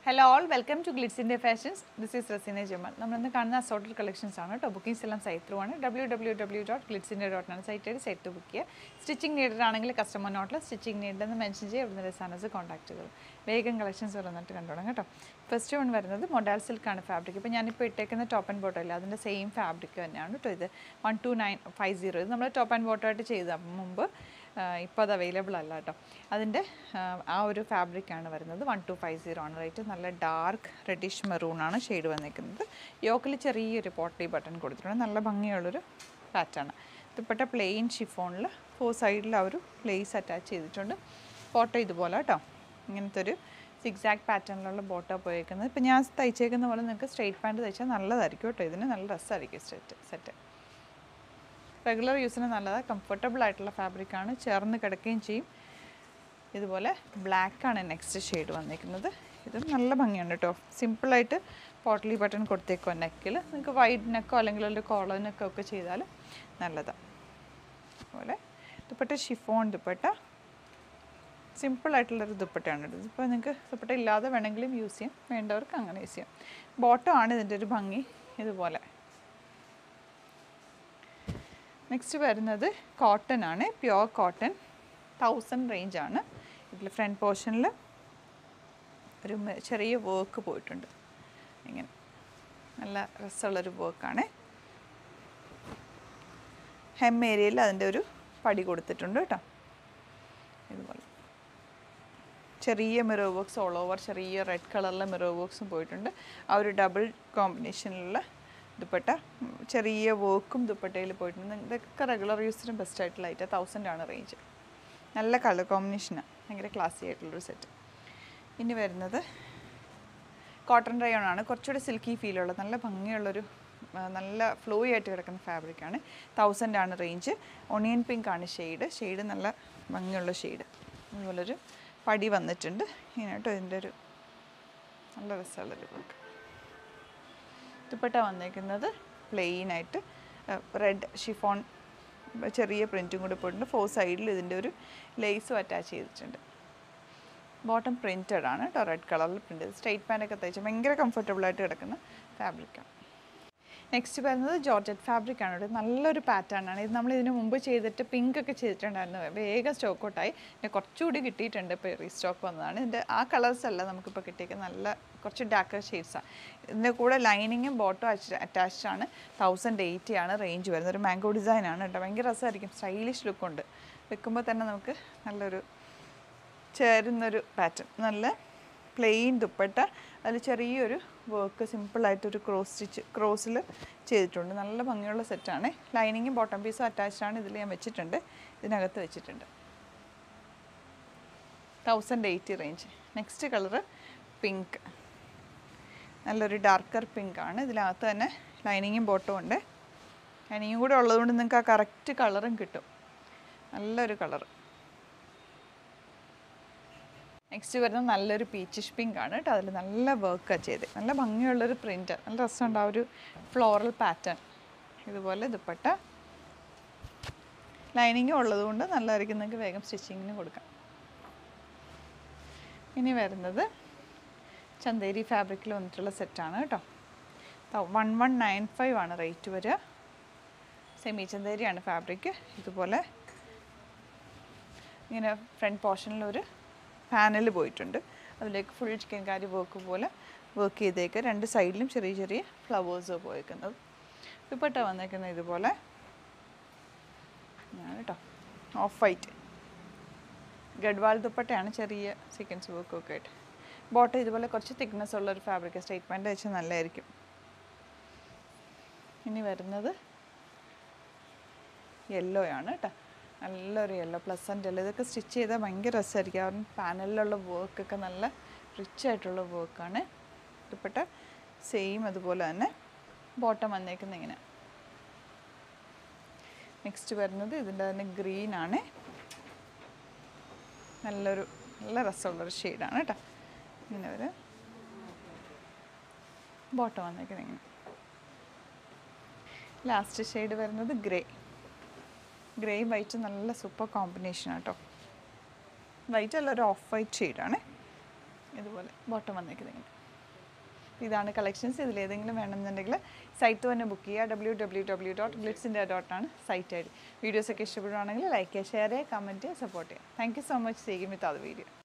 hello all welcome to Glitz India fashions this is Raseena Jamal നമ്മളിന്ന് കാണുന്ന assorted collections ആണ് കേട്ടോ ബുക്കിംഗ്സ് എല്ലാം സൈറ്റ് ത്രൂ ആണ് W W W dot Glitz India dot ആണ് സൈറ്റ് വഴി സൈറ്റ് ബുക്ക് ചെയ്യുക സ്റ്റിച്ചിങ് നീഡഡ് ആണെങ്കിൽ കസ്റ്റമർ നോട്ടിൽ സ്റ്റിച്ചിങ് നീഡെന്ന് മെൻഷൻ ചെയ്യുക ഇവിടുന്ന് സാധനസ് കോൺടാക്ട് ചെയ്തു വേഗം കളക്ഷൻസ് വന്നിട്ട് കണ്ടോളാം കേട്ടോ ഫസ്റ്റ് വൺ വരുന്നത് മൊഡാൽ സിൽക്കാണ് ഫാബ്രിക് ഇപ്പോൾ ഞാനിപ്പോൾ ഇട്ടേക്കുന്ന ടോപ്പ് ആൻഡ് ബോട്ടോ ഇല്ല അതിൻ്റെ സെയിം ഫാബ്രിക് തന്നെയാണ് കേട്ടോ ഇത് one two nine five zero ഇത് നമ്മൾ ടോപ്പ് ആൻഡ് ബോട്ടോ ആയിട്ട് ചെയ്ത മുമ്പ് ഇപ്പോൾ അത് അവൈലബിൾ അല്ല കേട്ടോ അതിൻ്റെ ആ ഒരു ഫാബ്രിക്കാണ് വരുന്നത് വൺ ടു ഫൈവ് സീറോ ആണ് റേറ്റ് നല്ല ഡാർക്ക് റെഡിഷ് മെറൂൺ ആണ് ഷെയ്ഡ് വന്നിരിക്കുന്നത് യോക്കിൽ ചെറിയൊരു പോട്ടി ബട്ടൺ കൊടുത്തിട്ടുണ്ട് നല്ല ഭംഗിയുള്ളൊരു പാറ്റാണ് ദുപ്പട്ട പ്ലെയിൻ ഷിഫോണിൽ ഫോർ സൈഡിൽ ആ ഒരു ലേസ് അറ്റാച്ച് ചെയ്തിട്ടുണ്ട് ഫോട്ടോ ഇതുപോലെ കേട്ടോ ഇങ്ങനത്തെ ഒരു സിക്സാക്ട് പാറ്റേണിലുള്ള ബോട്ടോ പോയേക്കുന്നത് ഇപ്പം ഞാൻ തയ്ച്ചേക്കുന്ന പോലെ നിങ്ങൾക്ക് സ്ട്രെയിറ്റ് പാൻറ്റ് തയ്ച്ചാൽ നല്ലതായിരിക്കും കേട്ടോ ഇതിന് നല്ല രസമായിരിക്കും സെറ്റ് സെറ്റ് റെഗുലർ യൂസിന് നല്ലതാണ് കംഫർട്ടബിൾ ആയിട്ടുള്ള ഫാബ്രിക്കാണ് ചേർന്ന് കിടക്കുകയും ചെയ്യും ഇതുപോലെ ബ്ലാക്കാണ് നെക്സ്റ്റ് ഷെയ്ഡ് വന്നിരിക്കുന്നത് ഇതും നല്ല ഭംഗിയുണ്ട് കേട്ടോ സിമ്പിളായിട്ട് പോട്ടലി ബട്ടൺ കൊടുത്തേക്കോ നെക്കിൽ നിങ്ങൾക്ക് വൈഡ് നെക്കോ അല്ലെങ്കിൽ ഒരു കോളർ നെക്കോ ഒക്കെ ചെയ്താൽ നല്ലതാണ് അതുപോലെ ദുപ്പട്ട ഷിഫോൺ ദുപ്പട്ട സിമ്പിളായിട്ടുള്ളൊരു ദുപ്പട്ടയാണ് ഇത് ഇപ്പോൾ നിങ്ങൾക്ക് ദുപ്പട്ട ഇല്ലാതെ വേണമെങ്കിലും യൂസ് ചെയ്യാം വേണ്ടവർക്ക് അങ്ങനെ യൂസ് ചെയ്യാം ബോട്ടം ആണ് ഇതിൻ്റെ ഒരു ഭംഗി ഇതുപോലെ നെക്സ്റ്റ് വരുന്നത് കോട്ടൺ ആണ് പ്യുവർ കോട്ടൺ തൗസൻഡ് റേഞ്ച് ആണ് ഇതിൽ ഫ്രണ്ട് പോർഷനിൽ ഒരു മെ- ചെറിയ വർക്ക് പോയിട്ടുണ്ട് ഇങ്ങനെ നല്ല രസമുള്ളൊരു വർക്കാണ് ഹെം ഏരിയയിൽ അതിൻ്റെ ഒരു പടി കൊടുത്തിട്ടുണ്ട് കേട്ടോ ഇതുപോലെ ചെറിയ മിറർ വർക്ക്സ് ഓൾ ഓവർ ചെറിയ റെഡ് കളറിലെ മിറർ വർക്ക്സും പോയിട്ടുണ്ട് ആ ഒരു ഡബിൾ കോമ്പിനേഷനിലുള്ള ദുപ്പട്ട ഉം, ചെറിയ വർക്കും ദുപ്പട്ടയിൽ പോയിട്ടുണ്ട് ഇതൊക്കെ റെഗുലർ യൂസിന് ബെസ്റ്റ് ആയിട്ടുള്ള ഐറ്റം തൗസൻഡ് ആണ് റേഞ്ച് നല്ല കളർ കോമ്പിനേഷനാണ് ഭയങ്കര ക്ലാസി ആയിട്ടുള്ളൊരു സെറ്റ് ഇനി വരുന്നത് കോട്ടൺ റയോൺ ആണ് കുറച്ചുകൂടി സിൽക്കി ഫീലുള്ള നല്ല ഭംഗിയുള്ളൊരു ആ, നല്ല ഫ്ലോയി ആയിട്ട് കിടക്കുന്ന ഫാബ്രിക്കാണ് തൗസൻഡ് ആണ് റേഞ്ച് ഒണിയൻ പിങ്ക് ആണ് ഷെയ്ഡ് ഷെയ്ഡ് നല്ല ഭംഗിയുള്ള ഷെയ്ഡ് അതുപോലൊരു പടി വന്നിട്ടുണ്ട് ഇങ്ങനെ കേട്ടോ ഇതിൻ്റെ ഒരു നല്ല രസമുള്ളൊരു വർക്ക് ദുപ്പട്ട വന്നേക്കുന്നത് പ്ലെയിൻ ആയിട്ട് റെഡ് ഷിഫോൺ ചെറിയ പ്രിൻറ്റും കൂടി പോയിട്ടുണ്ട് ഫോർ സൈഡിൽ ഇതിൻ്റെ ഒരു ലേസും അറ്റാച്ച് ചെയ്തിട്ടുണ്ട് ബോട്ടം പ്രിൻറ്റഡ് ആണ് കേട്ടോ റെഡ് കളറിൽ പ്രിൻറ്റ് സ്ട്രെയിറ്റ് പാൻറ്റൊക്കെ തയ്ച്ച് ഭയങ്കര comfortable ആയിട്ട് കിടക്കുന്ന ഫാബ്രിക്കാണ് നെക്സ്റ്റ് വരുന്നത് ജോർജറ്റ് ഫാബ്രിക് ആണ് ഇത് നല്ലൊരു പാറ്റേൺ ആണ് ഇത് നമ്മൾ ഇതിന് മുമ്പ് ചെയ്തിട്ട് പിങ്ക് ഒക്കെ ചെയ്തിട്ടുണ്ടായിരുന്നു വേഗം സ്റ്റോക്ക് ഔട്ടായി പിന്നെ കുറച്ചുകൂടി കിട്ടിയിട്ടുണ്ട് ഇപ്പോൾ റീസ്റ്റോക്ക് വന്നതാണ് ഇതിൻ്റെ ആ കളേഴ്സ് അല്ല നമുക്കിപ്പോൾ കിട്ടിയേക്കുന്നത് നല്ല കുറച്ച് ഡാക്കർ ഷെയ്ഡ്സാണ് ഇതിൻ്റെ കൂടെ ലൈനിങ്ങും ബോട്ടോ അറ്റാച്ച്ഡ് ആണ് തൗസൻഡ് എയ്റ്റി ആണ് റേഞ്ച് വരുന്നത് ഒരു മാംഗോ ഡിസൈൻ ആണ് കേട്ടോ ഭയങ്കര രസമായിരിക്കും സ്റ്റൈലിഷ് ലുക്കുണ്ട് വെക്കുമ്പോൾ തന്നെ നമുക്ക് നല്ലൊരു ചേരുന്നൊരു പാറ്റേൺ നല്ല പ്ലെയിൻ ദുപ്പട്ട അതിൽ ചെറിയൊരു വർക്ക് സിമ്പിളായിട്ടൊരു ക്രോസ് സ്റ്റിച്ച് ക്രോസിൽ ചെയ്തിട്ടുണ്ട് നല്ല ഭംഗിയുള്ള സെറ്റാണ് ലൈനിങ്ങും ബോട്ടം പീസും അറ്റാച്ച്ഡ് ആണ് ഇതിൽ ഞാൻ വെച്ചിട്ടുണ്ട് ഇതിനകത്ത് വെച്ചിട്ടുണ്ട് thousand eighty range next colour pink നല്ലൊരു ഡാർക്കർ പിങ്ക് ആണ് ഇതിനകത്ത് തന്നെ ലൈനിങ്ങും ബോട്ടും ഉണ്ട് ലൈനിങ്ങും കൂടെ ഉള്ളതുകൊണ്ട് നിങ്ങൾക്ക് ആ കറക്റ്റ് കളറും കിട്ടും നല്ലൊരു കളറ് നെക്സ്റ്റ് വരുന്നത് നല്ലൊരു പീച്ചിഷ് പിങ്ക് ആണ് കേട്ടോ അതിൽ നല്ല വർക്കാണ് ചെയ്ത് നല്ല ഭംഗിയുള്ളൊരു പ്രിൻറ്റ് നല്ല രസമുണ്ട് ആ ഒരു ഫ്ലോറൽ പാറ്റേൺ ഇതുപോലെ ദുപ്പട്ട ലൈനിങ്ങും ഉള്ളതുകൊണ്ട് നല്ലതായിരിക്കും നിങ്ങൾക്ക് വേഗം സ്റ്റിച്ചിങ്ങിന് കൊടുക്കാം ഇനി വരുന്നത് ചന്തേരി ഫാബ്രിക്കിൽ വന്നിട്ടുള്ള സെറ്റാണ് കേട്ടോ വൺ വൺ നയൻ ഫൈവ് ആണ് റേറ്റ് വരിക സെമി ചന്തേരിയാണ് ഫാബ്രിക് ഇതുപോലെ ഇങ്ങനെ ഫ്രണ്ട് പോർഷനിൽ ഒരു പാനൽ പോയിട്ടുണ്ട് അതിലേക്ക് ഫുൾ ചിക്കൻ കാരി വർക്ക് പോലെ വർക്ക് ചെയ്തേക്ക് രണ്ട് സൈഡിലും ചെറിയ ചെറിയ ഫ്ലവേഴ്സ് പോയേക്കുന്നത് ദുപ്പട്ട വന്നേക്കുന്നത് ഇതുപോലെ ഞാൻ കേട്ടോ ഓഫ് വൈറ്റ് ഗഡ്വാൾ ദുപ്പട്ടയാണ് ചെറിയ സീക്വൻസ് വർക്കൊക്കെ ആയിട്ട് ബോട്ടം ഇതുപോലെ കുറച്ച് തിക്നെസ് ഉള്ള ഒരു ഫാബ്രിക് സ്റ്റേറ്റ്മെൻറ്റ് വെച്ച് നല്ലതായിരിക്കും ഇനി വരുന്നത് യെല്ലോ ആണ് കേട്ടോ നല്ലൊരു യെല്ലോ പ്ലസൻ്റ് യെല്ലോ ഇതൊക്കെ സ്റ്റിച്ച് ചെയ്താൽ ഭയങ്കര രസമായിരിക്കും ആ പാനലിലുള്ള വർക്കൊക്കെ നല്ല റിച്ച് ആയിട്ടുള്ള വർക്കാണ് ദുപ്പട്ട സെയിം അതുപോലെ തന്നെ ബോട്ടം വന്നേക്കുന്ന ഇങ്ങനെ നെക്സ്റ്റ് വരുന്നത് ഇതിൻ്റെ തന്നെ ഗ്രീൻ ആണ് നല്ലൊരു നല്ല രസമുള്ളൊരു ഷെയ്ഡാണ് കേട്ടോ ഇങ്ങനെ ഒരു ബോട്ടം വന്നേക്കുന്നത് ഇങ്ങനെ ലാസ്റ്റ് ഷെയ്ഡ് വരുന്നത് ഗ്രേ ഗ്രേയും വൈറ്റ് നല്ല സൂപ്പർ കോമ്പിനേഷൻ കേട്ടോ വൈറ്റ് അല്ല ഒരു ഓഫ് വൈറ്റ് ഷെയ്ഡാണ് ഇതുപോലെ ബോട്ടം വന്നേക്കുന്നത് ഇങ്ങനെ ഇതാണ് കളക്ഷൻസ് ഇതിൽ ഏതെങ്കിലും വേണമെന്നുണ്ടെങ്കിൽ സൈറ്റ് തന്നെ ബുക്ക് ചെയ്യുക W W W dot Glitz India ഡോട്ടാണ് സൈറ്റ് ഐ ഡി വീഡിയോസൊക്കെ ഇഷ്ടപ്പെടുവാണെങ്കിൽ ലൈക്ക് ചെയ്യുക ഷെയർ ചെയ്യുക കമൻറ്റ് ചെയ്യുക സപ്പോർട്ട് ചെയ്യുക താങ്ക് യു സോ മച്ച് സീഗിങ് വിത്ത് അത് വീഡിയോ